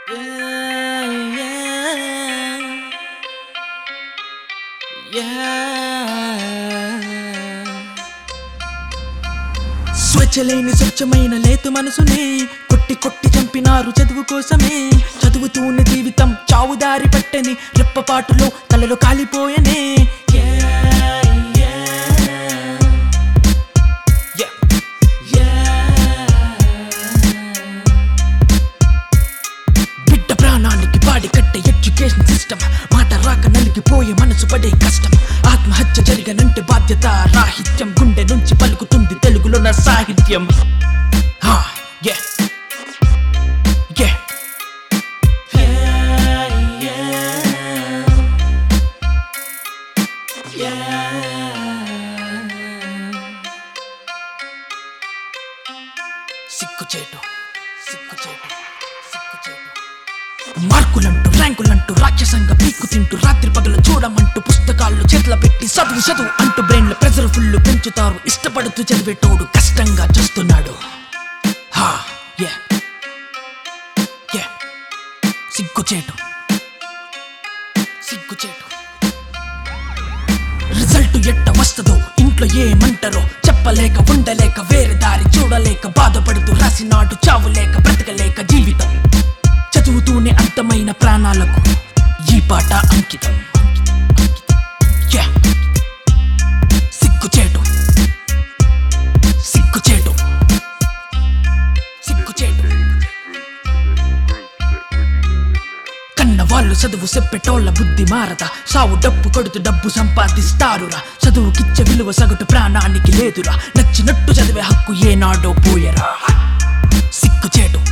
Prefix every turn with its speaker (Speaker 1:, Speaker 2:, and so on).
Speaker 1: స్వేచ్ఛలేని స్వచ్ఛమైన లేతు మనసునే కొట్టి కొట్టి చంపినారు చదువు కోసమే చదువుతూనే జీవితం చావుదారి పట్టని రెప్పపాటులో తలలో కాలిపోయనే Yeah. బిడ్డ ప్రాణానికి పాడి కట్టే ఎడ్యుకేషన్ సిస్టమ్ మాట రాక నలిగిపోయే మనసు పడే కష్టం ఆత్మహత్య జరిగనంటే బాధ్యత రాహిత్యం గుండె నుంచి పలుకుతుంది తెలుగులో నా సాహిత్యం హా, yeah. Yeah. సిగ్గుచేటు సిగ్గుచేటు సిగ్గుచేటు మార్కులంటూ ర్యాంకులంటూ రాక్షసంగా పీక్కు తింటూ రాత్రి పగలు చూడమంటూ పుస్తకాలు చేతుల పెట్టి చదువు చదువు అంటూ బ్రెయిన్లో ప్రెజర్ ఫుల్ పెంచుతారు ఇష్టపడుతూ చదివేటోడు కష్టంగా చూస్తున్నాడు హా యే యే సిగ్గుచేటు సిగ్గుచేటు రిజల్ట్ ఎట్ట వస్తుందో ఇంట్లో ఏమంటారో చెప్పలేక ఉండలేక వేరే దారి చూడలేక బాధపడుతూ రాసినాడు చావులేక బ్రతకలేక జీవితం చదువుతూనే అంతమైన ప్రాణాలకు ఈ పాట అంకితం Yeah. సిగ్గుచేటు సిగ్గుచేటు సిగ్గుచేటు కన్న వాళ్ళు చదువు చెప్పేటోళ్ళ బుద్ధి మారదా సావు డప్పు కొడుతూ డబ్బు సంపాదిస్తారురా చదువుకిచ్చే విలువ సగటు ప్రాణానికి లేదురా నచ్చినట్టు చదివే హక్కు ఏనాడో పోయరా సిగ్గుచేటు